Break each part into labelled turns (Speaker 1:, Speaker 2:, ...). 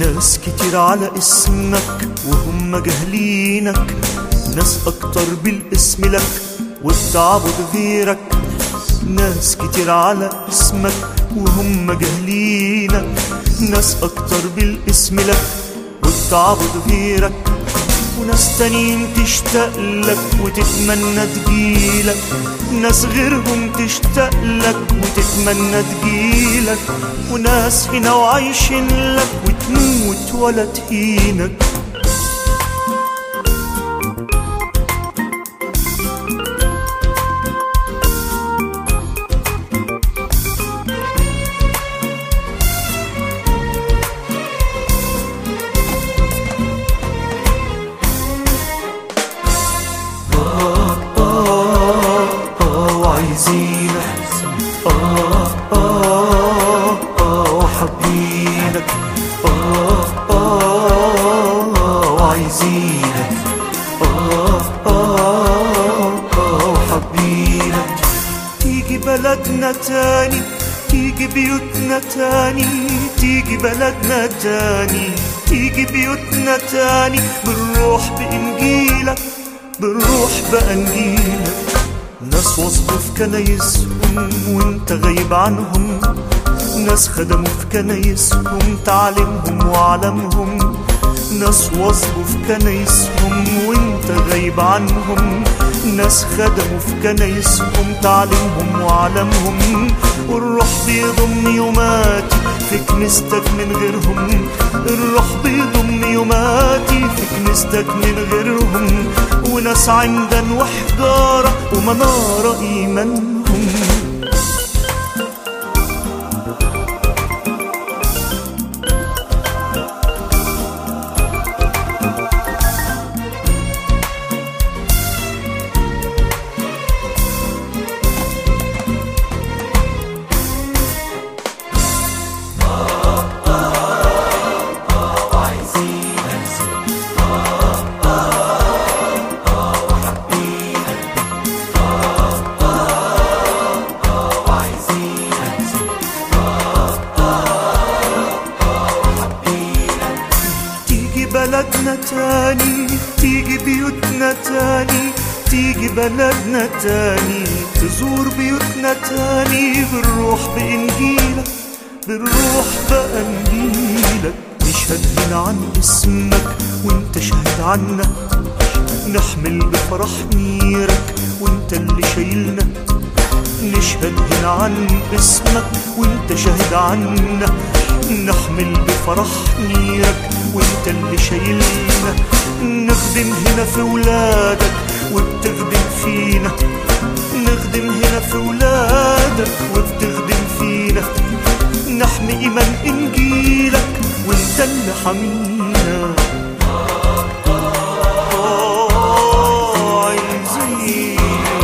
Speaker 1: ناس كتير على اسمك وهم جاهلينك ناس اكتر بالاسم لك وبتعبد غيرك ناس كتير على اسمك وهم جاهلينك ناس اكتر بالاسم لك وبتعبد غيرك وناس تانيين تشتاق لك وتتمنى تجيلك ناس غيرهم تشتاق لك وتتمنى تجيلك وناس هنا وعايشين لك وتموت ولا تهينك آه وعايزينك آه آه آه وحابينك آه آه وعايزينك آه آه آه وحابينك تيجي بلدنا تاني تيجي بيوتنا تاني تيجي بلدنا تاني تيجي بيوتنا تاني بنروح بإنجيلك بنروح بأنجيلك ناس وصلوا في كنايسهم وانت غايب عنهم ناس خدموا في كنايسهم تعليمهم وعلمهم ناس وصلوا في كنايسهم وانت غايب عنهم ناس خدموا في كنايسهم تعليمهم وعلمهم والروح بيضم يوماتي في كنيستك من غيرهم الروح بيضم يوماتي في كنيستك من غيرهم وناس عمدا وحجارة ومنارة إيمانهم تيجي بلدنا تاني تيجي بيوتنا تاني تيجي بلدنا تاني تزور بيوتنا تاني بنروح بإنجيلك بنروح بأنجيلك نشهد هنا عن اسمك وانت شاهد عنا نحمل بفرح نيرك وانت اللي شايلنا نشهد هنا عن اسمك وانت شاهد عنا نحمل بفرح نيرك وانت اللي شايلنا نخدم هنا في ولادك وبتخدم فينا نخدم هنا في ولادك وبتخدم فينا نحمي ايمان انجيلك وانت اللي حمينا آه، عايزين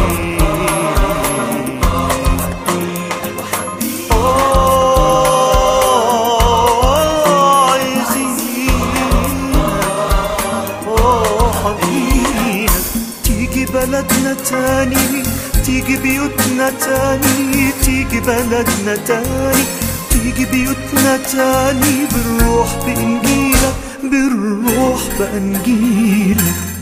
Speaker 1: آه، عايزين آه، حبيبي تيجي بلدنا تاني تيجي بيوتنا تاني تيجي بلدنا تاني تيجي بيوتنا تاني بنروح بإنجيلك بنروح بأنجيلك